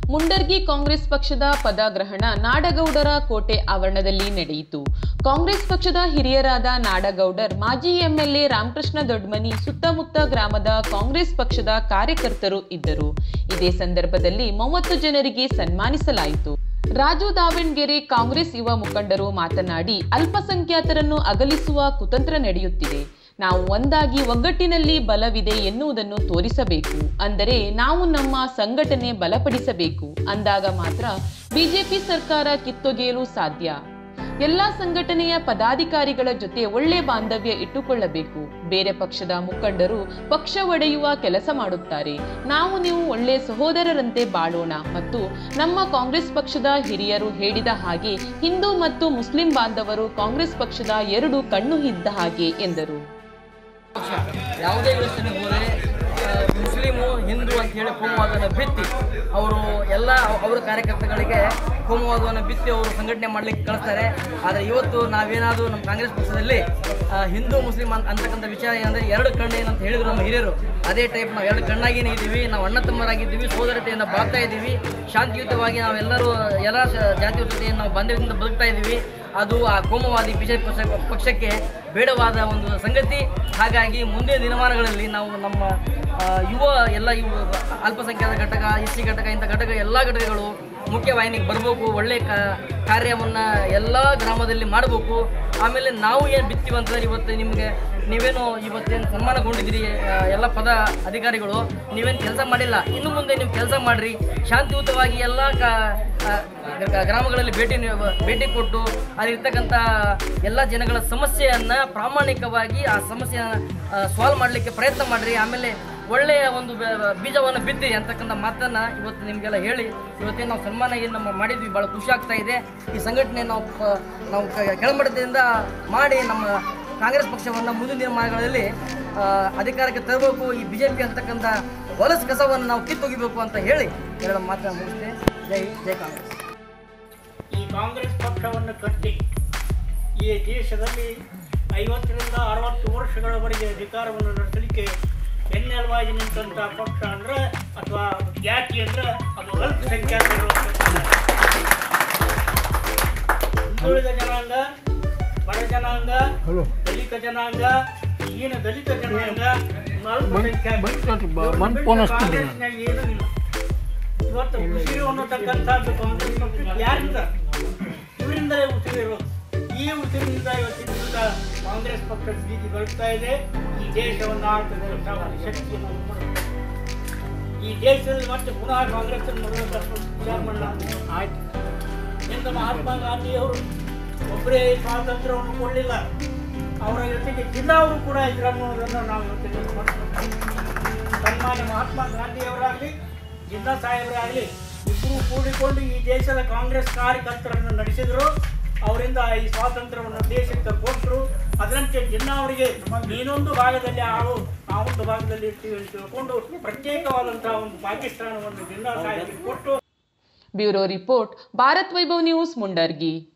ಮುಂಡರ್ಗಿ ಕಾಂಗ್ರೆಸ್ ಪಕ್ಷದ ಪದಗ್ರಹಣ ನಾಡಗೌಡರ ಕೋಟೆ ಆವರಣದಲ್ಲಿ ನಡೆಯಿತು ಕಾಂಗ್ರೆಸ್ ಪಕ್ಷದ ಹಿರಿಯರಾದ ನಾಡಗೌಡರ್ ಮಾಜಿ ಎಂಎಲ್ಎ ರಾಮಕೃಷ್ಣ ದೊಡ್ಮನಿ ಸುತ್ತಮುತ್ತ ಗ್ರಾಮದ ಕಾಂಗ್ರೆಸ್ ಪಕ್ಷದ ಕಾರ್ಯಕರ್ತರು ಇದ್ದರು ಇದೇ ಸಂದರ್ಭದಲ್ಲಿ ಮೂವತ್ತು ಜನರಿಗೆ ಸನ್ಮಾನಿಸಲಾಯಿತು ರಾಜು ದಾವಣಗೆರೆ ಕಾಂಗ್ರೆಸ್ ಯುವ ಮುಖಂಡರು ಮಾತನಾಡಿ ಅಲ್ಪಸಂಖ್ಯಾತರನ್ನು ಅಗಲಿಸುವ ಕುತಂತ್ರ ನಡೆಯುತ್ತಿದೆ ನಾವು ಒಂದಾಗಿ ಒಗ್ಗಟ್ಟಿನಲ್ಲಿ ಬಲವಿದೆ ಎನ್ನುವುದನ್ನು ತೋರಿಸಬೇಕು ಅಂದರೆ ನಾವು ನಮ್ಮ ಸಂಘಟನೆ ಬಲಪಡಿಸಬೇಕು ಅಂದಾಗ ಮಾತ್ರ ಬಿಜೆಪಿ ಸರ್ಕಾರ ಕಿತ್ತೊಗೆಯಲು ಸಾಧ್ಯ ಎಲ್ಲ ಸಂಘಟನೆಯ ಪದಾಧಿಕಾರಿಗಳ ಜೊತೆ ಒಳ್ಳೆ ಬಾಂಧವ್ಯ ಇಟ್ಟುಕೊಳ್ಳಬೇಕು ಬೇರೆ ಪಕ್ಷದ ಮುಖಂಡರು ಪಕ್ಷ ಒಡೆಯುವ ಕೆಲಸ ಮಾಡುತ್ತಾರೆ ನಾವು ನೀವು ಒಳ್ಳೆ ಸಹೋದರರಂತೆ ಬಾಳೋಣ ಮತ್ತು ನಮ್ಮ ಕಾಂಗ್ರೆಸ್ ಪಕ್ಷದ ಹಿರಿಯರು ಹೇಳಿದ ಹಾಗೆ ಹಿಂದೂ ಮತ್ತು ಮುಸ್ಲಿಂ ಬಾಂಧವರು ಕಾಂಗ್ರೆಸ್ ಪಕ್ಷದ ಎರಡು ಕಣ್ಣು ಇದ್ದ ಹಾಗೆ ಎಂದರು ಪಕ್ಷ ಯಾವುದೇ ಯೋಚನೆ ಹೋದರೆ ಆ, ಮುಸ್ಲಿಮು ಹಿಂದೂ ಅಂತ ಹೇಳಿ ಕೋಮುವಾದವನ್ನು ಬಿತ್ತಿ ಅವರು ಎಲ್ಲ ಅವರ ಕಾರ್ಯಕರ್ತಗಳಿಗೆ ಕೋಮುವಾದವನ್ನು ಬಿತ್ತಿ ಅವರು ಸಂಘಟನೆ ಮಾಡಲಿಕ್ಕೆ ಕಳಿಸ್ತಾರೆ ಆದರೆ ಇವತ್ತು ನಾವೇನಾದರೂ ನಮ್ಮ ಕಾಂಗ್ರೆಸ್ ಪಕ್ಷದಲ್ಲಿ ಆ, ಹಿಂದೂ ಮುಸ್ಲಿಂ ಅಂತ ಅಂತಕ್ಕಂಥ ವಿಚಾರ ಏನಂದರೆ ಎರಡು ಕಣ್ಣು ಏನಂತ ಹೇಳಿದ್ರು ನಮ್ಮ ಹಿರಿಯರು ಅದೇ ಟೈಪ್ ನಾವು ಎರಡು ಕಣ್ಣಾಗಿನೇ ಇದ್ದೀವಿ ನಾವು ಅಣ್ಣ ತಮ್ಮರಾಗಿದ್ದೀವಿ ಸೋದರತೆಯಿಂದ ಬಾಳ್ತಾ ಇದ್ದೀವಿ ಶಾಂತಿಯುತವಾಗಿ ನಾವೆಲ್ಲರೂ ಎಲ್ಲ ಸ- ಜಾತಿಯ ಜೊತೆ ನಾವು ಬಾಂಧವ್ಯದಿಂದ ಬದುಕ್ತಾ ಇದ್ದೀವಿ ಅದು ಆ ಕೋಮುವಾದಿ ಬಿಜೆಪಿ ಪಕ್ಷ ಪಕ್ಷಕ್ಕೆ ಬೇಡವಾದ ಒಂದು ಸಂಗತಿ ಹಾಗಾಗಿ ಮುಂದಿನ ದಿನಮಾನಗಳಲ್ಲಿ ನಾವು ನಮ್ಮ ಆ, ಯುವ ಎಲ್ಲ ಇವು ಅಲ್ಪಸಂಖ್ಯಾತ ಘಟಕ ಎಸ್ ಸಿ ಘಟಕ ಇಂಥ ಘಟಕ ಎಲ್ಲ ಘಟಕಗಳು ಮುಖ್ಯವಾಹಿನಿಗೆ ಬರಬೇಕು ಒಳ್ಳೆ ಕ ಕಾರ್ಯವನ್ನು ಎಲ್ಲ ಗ್ರಾಮದಲ್ಲಿ ಮಾಡಬೇಕು ಆಮೇಲೆ ನಾವು ಏನು ಬಿತ್ತೀವಿ ಅಂತಂದ್ರೆ ಇವತ್ತು ನಿಮಗೆ ನೀವೇನು ಇವತ್ತೇನು ಸನ್ಮಾನಗೊಂಡಿದ್ದೀರಿ ಆ, ಎಲ್ಲ ಪದ ಅಧಿಕಾರಿಗಳು ನೀವೇನು ಕೆಲಸ ಮಾಡಿಲ್ಲ ಇನ್ನು ಮುಂದೆ ನೀವು ಕೆಲಸ ಮಾಡಿರಿ ಶಾಂತಿಯುತವಾಗಿ ಎಲ್ಲ ಕ ಆ, ಗ- ಗ್ರಾಮಗಳಲ್ಲಿ ಭೇಟಿ ನೀವ- ಭೇಟಿ ಕೊಟ್ಟು ಅಲ್ಲಿರ್ತಕ್ಕಂಥ ಎಲ್ಲ ಜನಗಳ ಸಮಸ್ಯೆಯನ್ನು ಪ್ರಾಮಾಣಿಕವಾಗಿ ಆ ಸಮಸ್ಯೆಯನ್ನು ಸಾಲ್ವ್ ಮಾಡಲಿಕ್ಕೆ ಪ್ರಯತ್ನ ಮಾಡಿರಿ ಆಮೇಲೆ ಒಳ್ಳೆಯ ಒಂದು ಬೆ- ಬೀಜವನ್ನು ಬಿತ್ತಿ ಅಂತಕ್ಕಂಥ ಮಾತನ್ನು ಇವತ್ತು ನಿಮಗೆಲ್ಲ ಹೇಳಿ ಇವತ್ತೇನು ನಾವು ಸನ್ಮಾನ ಏನು ನಮ್ಮ ಮಾಡಿದ್ವಿ ಭಾಳ ಖುಷಿ ಆಗ್ತಾ ಇದೆ ಈ ಸಂಘಟನೆ ನಾವು ಪ- ನಾವು ಕ- ಕೆಳಮಟ್ಟದಿಂದ ಮಾಡಿ ನಮ್ಮ ಕಾಂಗ್ರೆಸ್ ಪಕ್ಷವನ್ನು ಮುಂದಿನ ದಿನಮಾನಗಳಲ್ಲಿ ಆ, ಅಧಿಕಾರಕ್ಕೆ ತರಬೇಕು ಈ ಬಿ ಜೆ ಪಿ ಅಂತಕ್ಕಂಥ ಹೊಲಸು ಕಸವನ್ನು ನಾವು ಕಿತ್ತೊಗಿಬೇಕು ಅಂತ ಹೇಳಿ ಎರಡು ಮಾತನ್ನು ಮುಗಿಸ್ತೇನೆ ಜೈ ಜೈ ಕಾಂಗ್ರೆಸ್ ಈ ಕಾಂಗ್ರೆಸ್ ಪಕ್ಷವನ್ನು ಕಟ್ಟಿ ಈ ದೇಶದಲ್ಲಿ ಐವತ್ತರಿಂದ ಅರವತ್ತು ವರ್ಷಗಳವರೆಗೆ ಅಧಿಕಾರವನ್ನು ನಡೆಸಲಿಕ್ಕೆ ಎನ್ನೆಲುವಾಗಿ ನಿಂತಹ ಪಕ್ಷ ಅಂದ್ರೆ ಅಥವಾ ಜಾತಿ ಅಂದ್ರೆ ಅದು ಅಲ್ಪಸಂಖ್ಯಾತರು ಅಂತ. ಹಿಂದುಳಿದ ಜನಾಂಗ ಬಡ ಜನಾಂಗ ದಲಿತ ಜನಾಂಗ ಈಗಿನ ದಲಿತ ಜನಾಂಗ ಅಲ್ಪಸಂಖ್ಯಾತ ಕಾಂಗ್ರೆಸ್ನಾಗ ಏನೂ ಇಲ್ಲ ಇವತ್ತು ಉಸಿರು ಅನ್ನತಕ್ಕಂಥದ್ದು ಕಾಂಗ್ರೆಸ್ ಪಕ್ಷಕ್ಕೆ ಯಾರಿಂದ ಇವರಿಂದಲೇ ಉಸಿರು ಇರೋದು ಈ ಉಸಿರಿನಿಂದ ಇವತ್ತಿನ ದಿವಸ ಕಾಂಗ್ರೆಸ್ ಪಕ್ಷ ಬೀದಿ ಬೆಳಗ್ತಾ ಇದೆ ಈ ದೇಶವನ್ನು ಆಳ್ತಕ್ಕಂಥ ಒಂದು ಶಕ್ತಿಯನ್ನು ಅದು ಕೊಡುತ್ತೆ. ಈ ದೇಶದಲ್ಲಿ ಮತ್ತೆ ಪುನಃ ಕಾಂಗ್ರೆಸ್ ಮೊದಲ ವಿಚಾರ ಮಾಡಲಾಗ್ತದೆ ಆಯ್ತು ಎಂದು ಮಹಾತ್ಮ ಗಾಂಧಿಯವರು ಒಬ್ಬರೇ ಸ್ವಾತಂತ್ರ್ಯವನ್ನು ಕೊಡಲಿಲ್ಲ ಅವರ ಜೊತೆಗೆ ಜಿಲ್ಲಾವರು ಕೂಡ ಇದ್ರು ಅನ್ನೋದನ್ನು ನಾವು ಇವತ್ತಿನ ದಿವಸ ಮರೆತು ಸನ್ಮಾನ್ಯ ಮಹಾತ್ಮ ಗಾಂಧಿಯವರಾಗಲಿ ಜಿಲ್ಲಾ ಸಾಹೇಬರಾಗಲಿ ಇಬ್ಬರು ಕೂಡಿಕೊಂಡು ಈ ದೇಶದ ಕಾಂಗ್ರೆಸ್ ಕಾರ್ಯಕರ್ತರನ್ನು ನಡೆಸಿದರು ಅವರಿಂದ ಈ ಸ್ವಾತಂತ್ರ್ಯವನ್ನು ದೇಶಕ್ಕೆ ಕೊಟ್ಟರು ಅದರಂತೆ ಜಿನ್ನಾ ಅವರಿಗೆ ನೀನೊಂದು ಭಾಗದಲ್ಲಿ ಆಳು ಆ ಒಂದು ಭಾಗದಲ್ಲಿ ಇರ್ತೀವಿ ಅಂತ ತಿಳ್ಕೊಂಡು ಪ್ರತ್ಯೇಕವಾದಂತಹ ಒಂದು ಪಾಕಿಸ್ತಾನವನ್ನು ಜಿಲ್ಲಾ ಸಾಹೇಬರಿಗೆ ಕೊಟ್ಟು bureau report Bharat Vaibhav news Mundargi